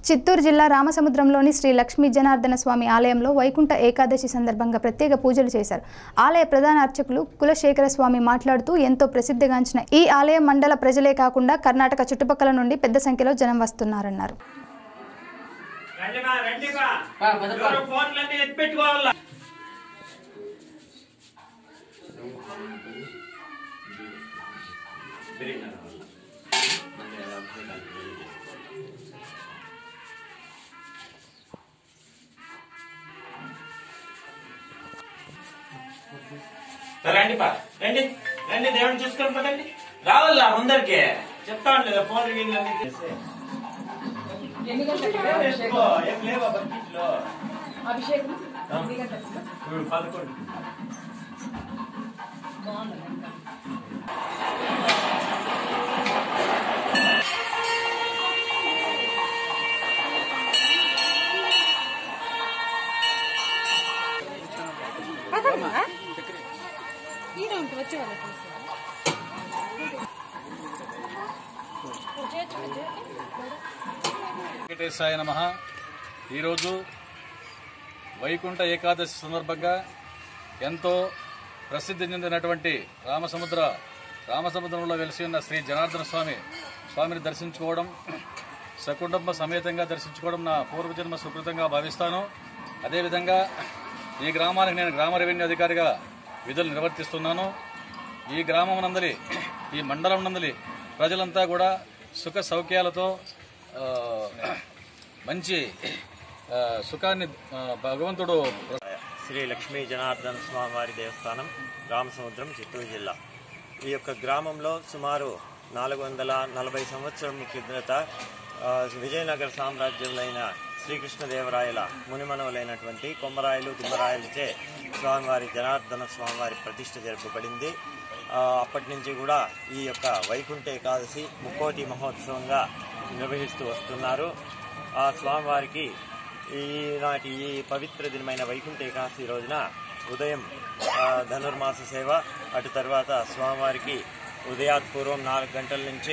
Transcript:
చిత్తూరు జిల్లా రామసముద్రంలోని శ్రీ లక్ష్మీ జనార్దన స్వామి ఆలయంలో వైకుంఠ ఏకాదశి సందర్భంగా ప్రత్యేక పూజలు చేశారు ఆలయ ప్రధాన అర్చకులు కులశేఖర స్వామి మాట్లాడుతూ ఎంతో ప్రసిద్ధిగాంచిన ఈ ఆలయ మండల ప్రజలే కాకుండా కర్ణాటక చుట్టుపక్కల నుండి పెద్ద సంఖ్యలో జనం వస్తున్నారన్నారు రండిమా రండిమా పా, పదపా. ఎవరు ఫోన్లన్నీ ఎత్తి పెట్టుకోవాలా రండి పా రండి రండి దేవుని చూసుకొని పదండి రావాలా ముందరికి చెప్తాను లేదా ఫోన్ గిన్నెలు అన్ని తీసి. ఎన్ని గంటలకు ఏం అభిషేకం వేసుకో, ఏం లేవా బకెట్లో అభిషేకం ఎన్ని గంటలకు ఉమ్, పదకొండు ఈడ ఉంటుంది వచ్చే వాళ్ళకి వెంకటేశాయ నమ ఈరోజు వైకుంఠ ఏకాదశి సందర్భంగా ఎంతో ప్రసిద్ధి చెందినటువంటి రామసముద్ర రామసముద్రంలో వెలిసి ఉన్న శ్రీ జనార్దన స్వామి స్వామిని దర్శించుకోవడం సకుటుంబ సమేతంగా దర్శించుకోవడం నా పూర్వజన్మ సుకృతంగా భావిస్తాను అదేవిధంగా ఈ గ్రామానికి నేను గ్రామ రెవెన్యూ అధికారిగా విధులు నిర్వర్తిస్తున్నాను ఈ గ్రామం నందలి ఈ మండలం నందలి ప్రజలంతా కూడా సుఖ సౌఖ్యాలతో ఆ, మంచి ఆ, సుఖాన్ని ఆ, భగవంతుడు శ్రీ లక్ష్మీ జనార్దన స్వామి వారి దేవస్థానం రామసముద్రం చిత్తూరు జిల్లా ఈ యొక్క గ్రామంలో సుమారు నాలుగు వందల నలభై సంవత్సరం కిందట ఆ, విజయనగర సామ్రాజ్యంలైన శ్రీకృష్ణదేవరాయల మునిమనవులైనటువంటి కొమ్మరాయలు దిమ్మరాయలచే స్వామివారి జనార్దన స్వామివారి ప్రతిష్ఠ జరపబడింది ఆ, అప్పటి నుంచి కూడా ఈ యొక్క వైకుంఠ ఏకాదశి ముక్కోటి మహోత్సవంగా నిర్వహిస్తూ వస్తున్నారు ఆ స్వామివారికి ఈనాటి ఈ పవిత్ర దినమైన వైకుంఠ ఏకాదశి రోజున ఉదయం ఆ, ధనుర్మాస సేవ అటు తర్వాత స్వామివారికి ఉదయాత్పూర్వం నాలుగు గంటల నుంచి